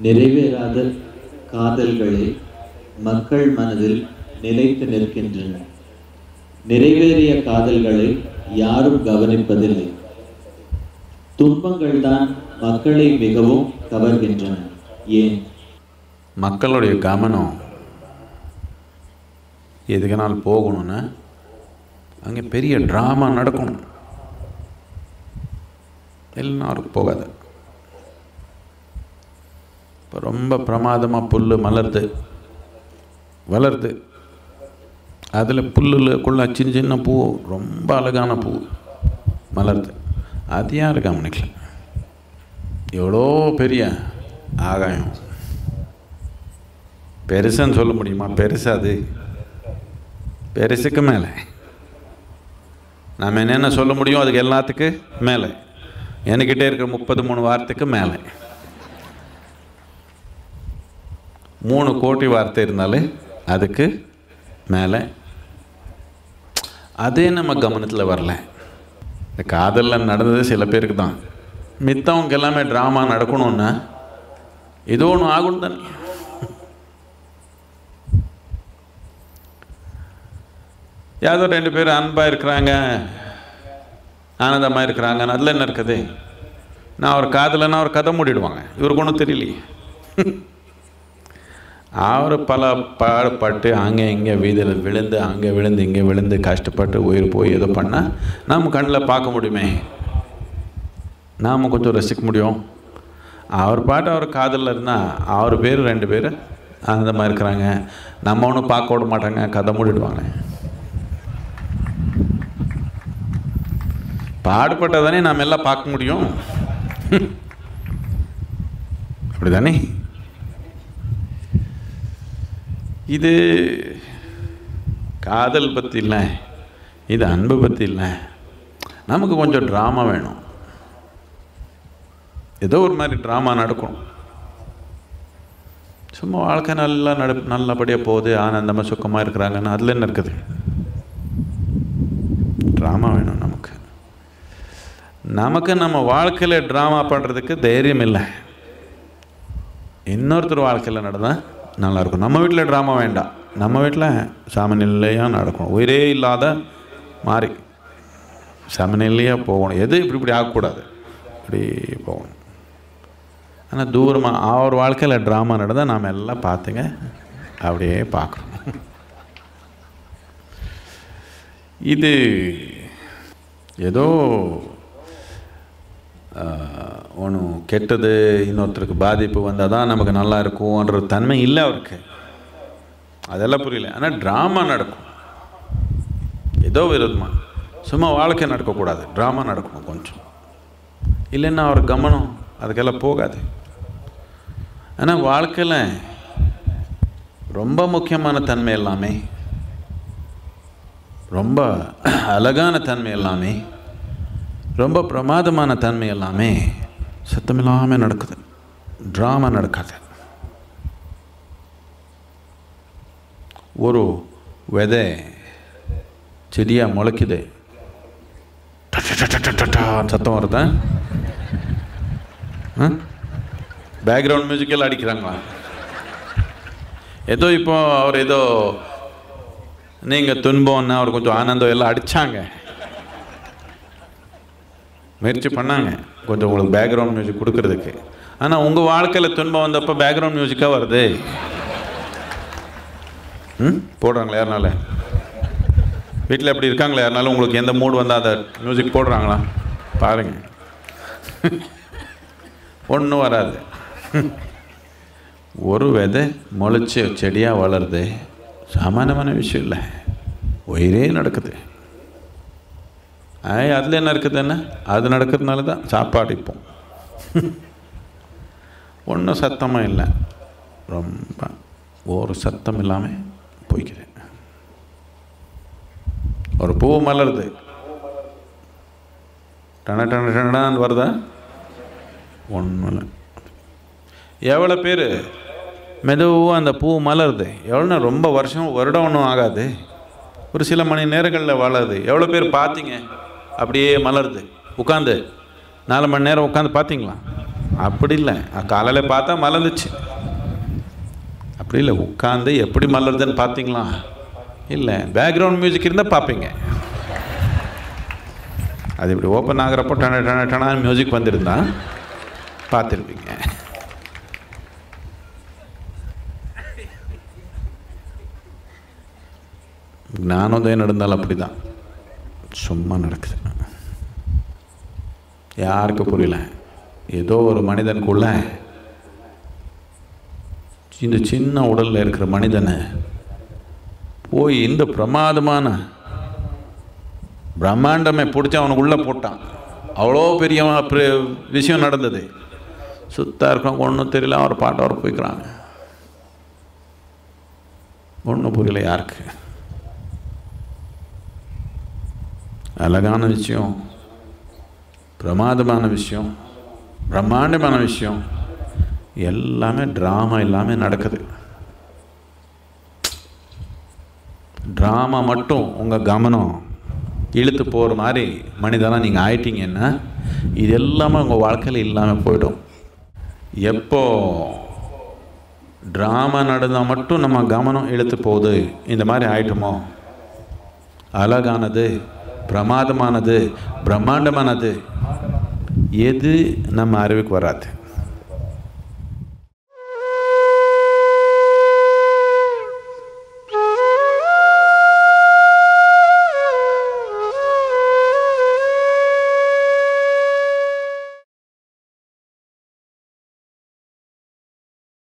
நிறைவேறாத காதல்களே மக்கள் மனதில் நிலைத்து நிற்கின்றன நிறைவேறிய காதல்களை யாரும் கவனிப்பதில்லை துன்பங்கள்தான் மக்களை மிகவும் கவர்கின்றன ஏன் மக்களுடைய கவனம் எதுக்குனால் போகணும்னா அங்கே பெரிய ட்ராமா நடக்கணும் எல்லாருக்கும் போகாது இப்போ ரொம்ப பிரமாதமாக புல் மலருது வளருது அதில் புல்லுக்குள்ள சின்ன சின்ன பூ ரொம்ப அழகான பூ மலருது அது யார் கவனிக்கல எவ்வளோ பெரிய ஆகாயம் பெருசுன்னு சொல்ல முடியுமா பெருசு அது பெருசுக்கு மேலே நம்ம என்னென்ன சொல்ல முடியும் அதுக்கு எல்லாத்துக்கு மேலே என்கிட்ட இருக்கிற முப்பது மூணு வாரத்துக்கு மேலே மூணு கோடி வார்த்தை இருந்தாலே அதுக்கு மேலே அதே நம்ம கவனத்தில் வரல இந்த காதலில் நடந்தது சில பேருக்கு தான் மித்தவங்க எல்லாமே ட்ராமா நடக்கணும்னா ஏதோ ஒன்று ஆகணும் தானே யாரோ ரெண்டு பேரும் அன்பாக இருக்கிறாங்க ஆனந்தமாக இருக்கிறாங்க அதில் என்ன இருக்குது நான் அவர் காதலைன்னா அவர் கதை மூடிடுவாங்க இவருக்கு ஒன்றும் தெரியலையே அவர் பல பாடுபட்டு அங்கே இங்கே வீதியில் விழுந்து அங்கே விழுந்து இங்கே விழுந்து கஷ்டப்பட்டு உயிர் போய் ஏதோ பண்ணால் நம்ம கண்ணில் பார்க்க முடியுமே நாம் கொஞ்சம் ரசிக்க முடியும் அவர் பாட்டு அவர் காதலில் இருந்தால் அவர் பேர் ரெண்டு பேர் அந்த மாதிரி இருக்கிறாங்க நம்ம ஒன்றும் பார்க்க விட மாட்டாங்க கதை மூடிடுவாங்க பாடுபட்டதானே நாம் எல்லாம் பார்க்க முடியும் அப்படிதானே இது காதல் பற்றி இல்லை இது அன்பு பற்றி இல்லை நமக்கு கொஞ்சம் ட்ராமா வேணும் ஏதோ ஒரு மாதிரி ட்ராமா நடக்கும் சும்மா வாழ்க்கை நல்லா நட நல்லபடியாக போகுது ஆனந்தமாக சுக்கமாக இருக்கிறாங்கன்னு அதில் என்ன இருக்குது ட்ராமா வேணும் நமக்கு நமக்கு நம்ம வாழ்க்கையில் ட்ராமா பண்ணுறதுக்கு தைரியம் இல்லை இன்னொருத்தர் வாழ்க்கையில் நடந்தால் நல்லாயிருக்கும் நம்ம வீட்டில் ட்ராமா வேண்டாம் நம்ம வீட்டில் சமநிலையாக நடக்கணும் உயிரே இல்லாத மாறி சமநிலையாக போகணும் எது இப்படி இப்படி ஆகக்கூடாது இப்படி போகணும் ஆனால் தூரமாக அவர் வாழ்க்கையில் ட்ராமா நடந்தால் நாம் எல்லாம் பார்த்துங்க அப்படியே பார்க்குறோம் இது ஏதோ ஒன்று கெட்டது இன்னொருத்தருக்கு பாதிப்பு வந்தால் தான் நமக்கு நல்லா இருக்கும்ன்ற தன்மை இல்லை அவருக்கு அதெல்லாம் புரியல ஆனால் ட்ராமா நடக்கும் ஏதோ விரோதமாக சும்மா வாழ்க்கை நடக்கக்கூடாது ட்ராமா நடக்கணும் கொஞ்சம் இல்லைன்னா அவர் கவனம் அதுக்கெல்லாம் போகாது ஆனால் வாழ்க்கையில் ரொம்ப முக்கியமான தன்மை எல்லாமே ரொம்ப அழகான தன்மை எல்லாமே ரொம்ப பிரமாதமான தன்மை எல்லாமே சத்தமில்லாமல் நடக்குது ட்ராமா நடக்காது ஒரு விதை செடியாக முளைக்குது சத்தம் வருதா பேக்ரவுண்ட் மியூசிக்கெல்லாம் அடிக்கிறாங்களா ஏதோ இப்போ அவர் ஏதோ நீங்கள் துன்பம்னா அவர் கொஞ்சம் ஆனந்தம் எல்லாம் அடித்தாங்க முயற்சி பண்ணாங்க கொஞ்சம் உங்களுக்கு பேக்ரவுண்ட் மியூசிக் கொடுக்கறதுக்கு ஆனால் உங்கள் வாழ்க்கையில் துன்பம் வந்தப்போ பேக்ரவுண்ட் மியூசிக்காக வருது ம் போடுறாங்களா யாருனால வீட்டில் எப்படி இருக்காங்களா யாருனாலும் உங்களுக்கு எந்த மூடு வந்தால் அதை மியூசிக் போடுறாங்களா பாருங்க ஒன்றும் வராது ஒரு விதை முளைச்சி செடியாக வளருது சாமானியமான விஷயம் இல்லை உயிரே நடக்குது ஐ அதில் என்ன இருக்குது என்ன அது நடக்கிறதுனால தான் சாப்பாடு இப்போ ஒன்றும் சத்தமாக இல்லை ரொம்ப ஒரு சத்தம் இல்லாமல் போய்க்குது ஒரு பூ மலருது டன டன டனான்னு வருதா ஒன்றும் இல்லை எவ்வளோ பேர் மெதுவாக அந்த பூ மலருது எவ்வளோனா ரொம்ப வருஷம் வருடம் ஒன்றும் ஆகாது ஒரு சில மணி நேரங்களில் வளருது எவ்வளோ பேர் பார்த்தீங்க அப்படியே மலருது உட்காந்து நாலு மணி நேரம் உட்காந்து பார்த்தீங்களா அப்படி இல்லை காலையில் பார்த்தா மலர்ந்துச்சு அப்படி இல்லை உட்காந்து எப்படி மலருதுன்னு பார்த்தீங்களா இல்லை பேக்ரவுண்ட் மியூசிக் இருந்தால் பார்ப்பீங்க அது இப்படி ஓப்பன் ஆகிறப்போ டன டன டனான்னு மியூசிக் வந்திருந்தா பார்த்துருப்பீங்க ஞானோதயம் நடந்தாலும் அப்படி தான் சும்மா நடக்குது யாருக்கு புரியல ஏதோ ஒரு மனிதனுக்குள்ள இந்த சின்ன உடலில் இருக்கிற மனிதனை போய் இந்த பிரமாதமான பிரம்மாண்டமே பிடிச்சி அவனுக்கு உள்ளே போட்டான் அவ்வளோ பெரிய பிர- விஷயம் நடந்தது சுத்தா இருக்கவங்க ஒன்றும் தெரியல அவர் பாட்டு அவர் போய்க்கிறாங்க ஒன்றும் புரியல யாருக்கு அழகான விஷயம் பிரமாதமான விஷயம் பிரம்மாண்டமான விஷயம் எல்லாமே ட்ராமா எல்லாமே நடக்குது ட்ராமா மட்டும் உங்கள் கவனம் இழுத்து போகிற மாதிரி மனிதனாக நீங்கள் ஆயிட்டீங்கன்னா இது எல்லாமே உங்கள் வாழ்க்கையில் இல்லாமல் போயிடும் எப்போ ட்ராமா நடந்தால் மட்டும் நம்ம கவனம் இழுத்து போகுது இந்த மாதிரி ஆயிட்டோமோ அழகானது பிரமாதமானது பிரம்மாண்டமானது எது நம்ம அறிவுக்கு வராது